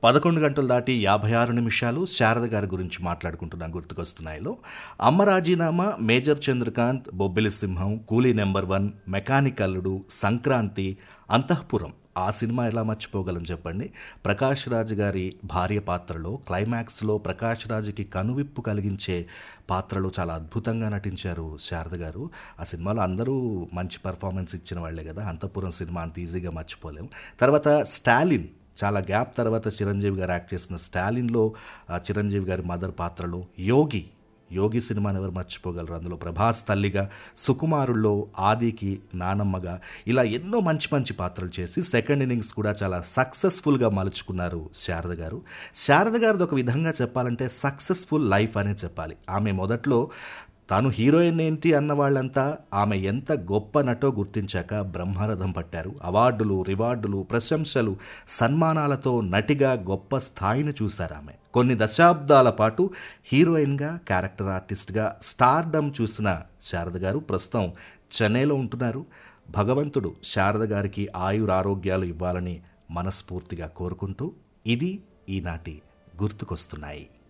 పదకొండు గంటలు దాటి యాభై ఆరు నిమిషాలు శారద గారి గురించి మాట్లాడుకుంటున్నాం గుర్తుకొస్తున్నాయిలో అమ్మ రాజీనామా మేజర్ చంద్రకాంత్ బొబ్బిలి సింహం కూలీ నెంబర్ వన్ మెకానిక్ అల్లుడు సంక్రాంతి అంతఃపురం ఆ సినిమా ఎలా మర్చిపోగలం చెప్పండి ప్రకాష్ రాజ్ గారి భార్య పాత్రలో క్లైమాక్స్లో ప్రకాష్ రాజ్కి కనువిప్పు కలిగించే పాత్రలో చాలా అద్భుతంగా నటించారు శారద గారు ఆ సినిమాలో అందరూ మంచి పర్ఫార్మెన్స్ ఇచ్చిన వాళ్ళే కదా అంతఃపురం సినిమా అంత ఈజీగా మర్చిపోలేం తర్వాత స్టాలిన్ చాలా గ్యాప్ తర్వాత చిరంజీవి గారు యాక్ట్ చేసిన స్టాలిన్లో ఆ, చిరంజీవి గారి మదర్ పాత్రలో యోగి యోగి సినిమాని ఎవరు మర్చిపోగలరు అందులో ప్రభాస్ తల్లిగా సుకుమారుల్లో ఆదికి నానమ్మగా ఇలా ఎన్నో మంచి మంచి పాత్రలు చేసి సెకండ్ ఇన్నింగ్స్ కూడా చాలా సక్సెస్ఫుల్గా మలుచుకున్నారు శారద గారు శారద గారిది ఒక విధంగా చెప్పాలంటే సక్సెస్ఫుల్ లైఫ్ అనే చెప్పాలి ఆమె మొదట్లో తాను హీరోయిన్ ఏంటి అన్న వాళ్ళంతా ఆమె ఎంత గొప్ప నటో గుర్తించాక బ్రహ్మరథం పట్టారు అవార్డులు రివార్డులు ప్రశంసలు సన్మానాలతో నటిగా గొప్ప స్థాయిని చూశారు ఆమె కొన్ని దశాబ్దాల పాటు హీరోయిన్గా క్యారెక్టర్ ఆర్టిస్ట్గా స్టార్డమ్ చూసిన శారద గారు ప్రస్తుతం చెన్నైలో ఉంటున్నారు భగవంతుడు శారద గారికి ఆయురారోగ్యాలు ఇవ్వాలని మనస్ఫూర్తిగా కోరుకుంటూ ఇది ఈనాటి గుర్తుకొస్తున్నాయి